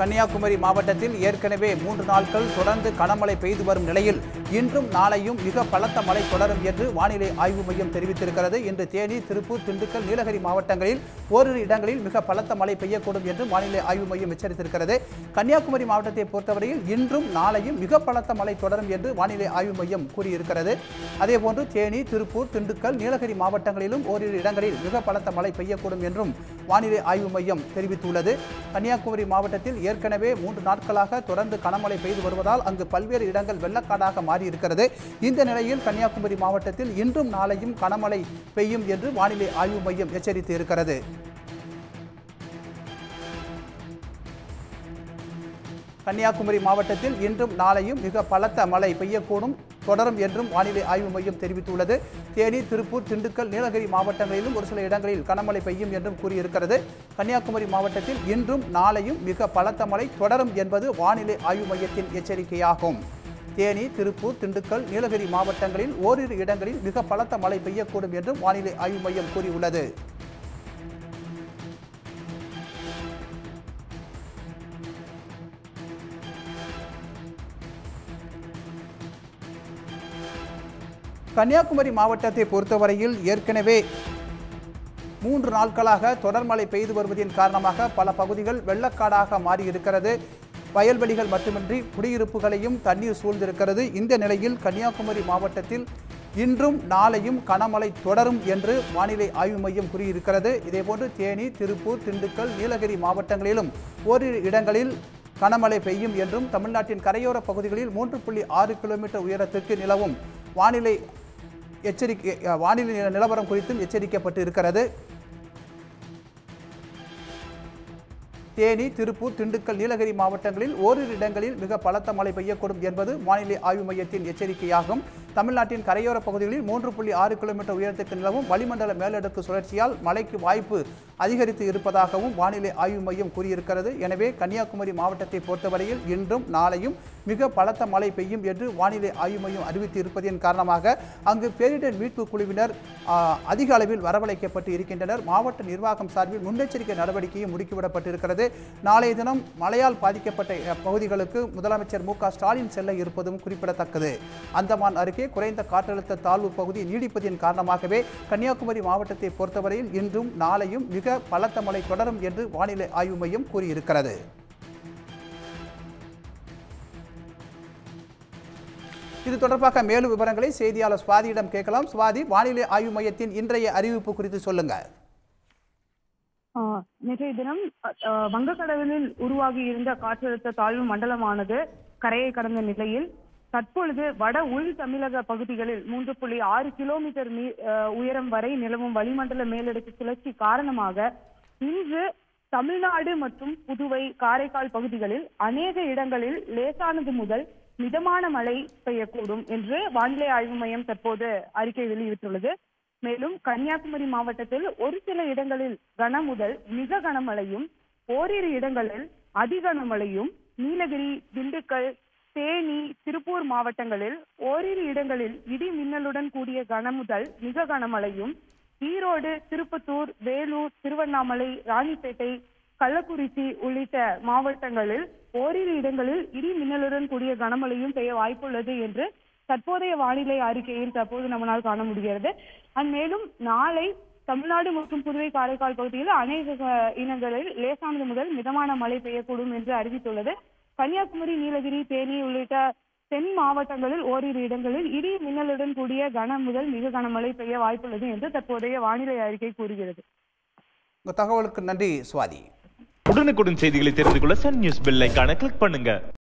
கன்னியாகுமரி மாவட்டத்தில் ஏற்கனவே மூன்று நாட்கள் தொடர்ந்து கனமழை பெய்து வரும் நிலையில் இன்றும் நாளையும் மிக பலத்த மழை தொடரும் என்று வானிலை ஆய்வு மையம் தெரிவித்திருக்கிறது இன்று தேனி திருப்பூர் திண்டுக்கல் நீலகிரி மாவட்டங்களில் ஓரிரு இடங்களில் மிக பலத்த மழை பெய்யக்கூடும் என்று வானிலை ஆய்வு மையம் எச்சரித்திருக்கிறது கன்னியாகுமரி மாவட்டத்தை பொறுத்தவரையில் இன்றும் நாளையும் மிக பலத்த மழை தொடரும் என்று வானிலை ஆய்வு மையம் கூறியிருக்கிறது அதேபோன்று தேனி திருப்பூர் திண்டுக்கல் நீலகிரி மாவட்டங்களிலும் ஓரிரு இடங்களில் மிக பலத்த மழை பெய்யக்கூடும் என்றும் வானிலை ஆய்வு மையம் தெரிவித்துள்ளது கன்னியாகுமரி மாவட்டத்தில் ஏற்கனவே மூன்று நாட்களாக தொடர்ந்து கனமழை பெய்து வருவதால் அங்கு பல்வேறு இடங்கள் வெள்ளக்காடாக மாறியிருக்கிறது இந்த நிலையில் கன்னியாகுமரி மாவட்டத்தில் இன்றும் நாளையும் கனமழை பெய்யும் என்று வானிலை ஆய்வு மையம் எச்சரித்து இருக்கிறது கன்னியாகுமரி மாவட்டத்தில் இன்றும் நாளையும் மிக பலத்த மழை பெய்யக்கூடும் தொடரும் என்றும் வானிலை ஆய்வு மையம் தெரிவித்துள்ளது தேனி திருப்பூர் திண்டுக்கல் நீலகிரி மாவட்டங்களிலும் ஒரு சில இடங்களில் கனமழை பெய்யும் என்றும் கூறியிருக்கிறது கன்னியாகுமரி மாவட்டத்தில் இன்றும் நாளையும் மிக பலத்த மழை தொடரும் என்பது வானிலை ஆய்வு மையத்தின் எச்சரிக்கையாகும் தேனி திருப்பூர் திண்டுக்கல் நீலகிரி மாவட்டங்களில் ஓரிரு இடங்களில் மிக பலத்த மழை பெய்யக்கூடும் என்றும் வானிலை ஆய்வு மையம் கூறியுள்ளது கன்னியாகுமரி மாவட்டத்தை பொறுத்தவரையில் ஏற்கனவே மூன்று நாட்களாக தொடர் மழை பெய்து வருவதின் காரணமாக பல பகுதிகள் வெள்ளக்காடாக மாறியிருக்கிறது வயல்வெளிகள் மட்டுமின்றி குடியிருப்புகளையும் தண்ணீர் சூழ்ந்திருக்கிறது இந்த நிலையில் கன்னியாகுமரி மாவட்டத்தில் இன்றும் நாளையும் கனமழை தொடரும் என்று வானிலை ஆய்வு மையம் கூறியிருக்கிறது இதேபோன்று தேனி திருப்பூர் திண்டுக்கல் நீலகிரி மாவட்டங்களிலும் ஓரிரு இடங்களில் கனமழை பெய்யும் என்றும் தமிழ்நாட்டின் கரையோர பகுதிகளில் மூன்று புள்ளி ஆறு கிலோமீட்டர் உயரத்திற்கு நிலவும் வானிலை எச்சரிக்கை வானிலை நிலவரம் குறித்தும் எச்சரிக்கப்பட்டு இருக்கிறது தேனி திருப்பூர் திண்டுக்கல் நீலகிரி மாவட்டங்களில் ஓரிரு இடங்களில் மிக பலத்த மழை பெய்யக்கூடும் என்பது வானிலை ஆய்வு மையத்தின் எச்சரிக்கையாகும் தமிழ்நாட்டின் கரையோர பகுதிகளில் மூன்று புள்ளி ஆறு கிலோமீட்டர் உயரத்துக்கு நிலவும் வளிமண்டல மேலடுக்கு சுழற்சியால் மழைக்கு வாய்ப்பு அதிகரித்து இருப்பதாகவும் வானிலை ஆய்வு மையம் கூறியிருக்கிறது எனவே கன்னியாகுமரி மாவட்டத்தை பொறுத்தவரையில் இன்றும் நாளையும் மிக பலத்த மழை பெய்யும் என்று வானிலை ஆய்வு மையம் அறிவித்து இருப்பதன் காரணமாக அங்கு பேரிடர் மீட்பு குழுவினர் ஆ, அதிக அளவில் வரவழைக்கப்பட்டு இருக்கின்றனர் மாவட்ட நிர்வாகம் சார்பில் முன்னெச்சரிக்கை நடவடிக்கையும் முடுக்கிவிடப்பட்டிருக்கிறது நாளைய தினம் மழையால் பாதிக்கப்பட்ட அ, பகுதிகளுக்கு முதலமைச்சர் மு க ஸ்டாலின் செல்ல இருப்பதும் குறிப்பிடத்தக்கது அந்தமான் அருகே குறைந்த காற்றழுத்த தாழ்வு பகுதி நீடிப்பதின் காரணமாகவே கன்னியாகுமரி மாவட்டத்தை பொறுத்தவரையில் இன்றும் நாளையும் மிக பலத்த மழை தொடரும் என்று வானிலை ஆய்வு மையம் கூறியிருக்கிறது இது தொடர்பாக மேலும் விவரங்களை செய்தியாளர் சுவாதியிடம் கேட்கலாம் சுவாதி வானிலை ஆய்வு மையத்தின் இன்றைய அறிவிப்பு குறித்து சொல்லுங்க ஆஹ் நேற்றைய தினம் அஹ், வங்கக்கடலில் உருவாகி இருந்த காற்றழுத்த தாழ்வு மண்டலமானது கரையை கடந்த நிலையில் தற்பொழுது வட உள் தமிழக பகுதிகளில் மூன்று புள்ளி ஆறு கிலோமீட்டர் நீ- அஹ், உயரம் வரை நிலவும் வளிமண்டல மேலடுக்கு சுழற்சி காரணமாக இன்று தமிழ்நாடு மற்றும் புதுவை காரைக்கால் பகுதிகளில் அநேக இடங்களில் லேசானது முதல் மிதமான மழை பெய்யக்கூடும் என்று வானிலை ஆய்வு மையம் தற்போது அறிக்கை வெளியிட்டுள்ளது மேலும் கன்னியாகுமரி மாவட்டத்தில் ஒரு சில இடங்களில் கன முதல் மிக கனமழையும் ஓரிரு இடங்களில் அதி கனமழையும் நீலகிரி திண்டுக்கல் தேனி திருப்பூர் மாவட்டங்களில் ஓரிரு இடங்களில் இடி மின்னலுடன் கூடிய கன முதல் மிக கனமழையும் ஈரோடு திருப்பத்தூர் வேலூர் திருவண்ணாமலை ராணிப்பேட்டை கள்ளக்குறிச்சி உள்ளிட்ட மாவட்டங்களில் ஓரிரு இடங்களில் இடி மின்னலுடன் கூடிய கனமழையும் பெய்ய வாய்ப்புள்ளது என்று தற்போதைய வானிலை அறிக்கையில் தற்போது நம்மளால் காண முடிகிறது அண்ட் மேலும் நாளை தமிழ்நாடு மற்றும் புதுவை காரைக்கால் பகுதியில் அநேக அஹ், இனங்களில் லேசானது முதல் மிதமான மழை பெய்யக்கூடும் என்று அறிவித்துள்ளது கன்னியாகுமரி நீலகிரி தேனி உள்ளிட்ட தென் மாவட்டங்களில் ஓரிரு இடங்களில் இடி மின்னலுடன் கூடிய கன முதல் மிக கனமழை பெய்ய வாய்ப்புள்ளது என்று தற்போதைய வானிலை அறிக்கை கூறுகிறது உங்க தகவலுக்கு நன்றி சுவாதி உடனுக்குடன் செய்திகளை தெரிந்து கொள்ள சன் நியூஸ் பெல் ஐகானை கிளிக் பண்ணுங்க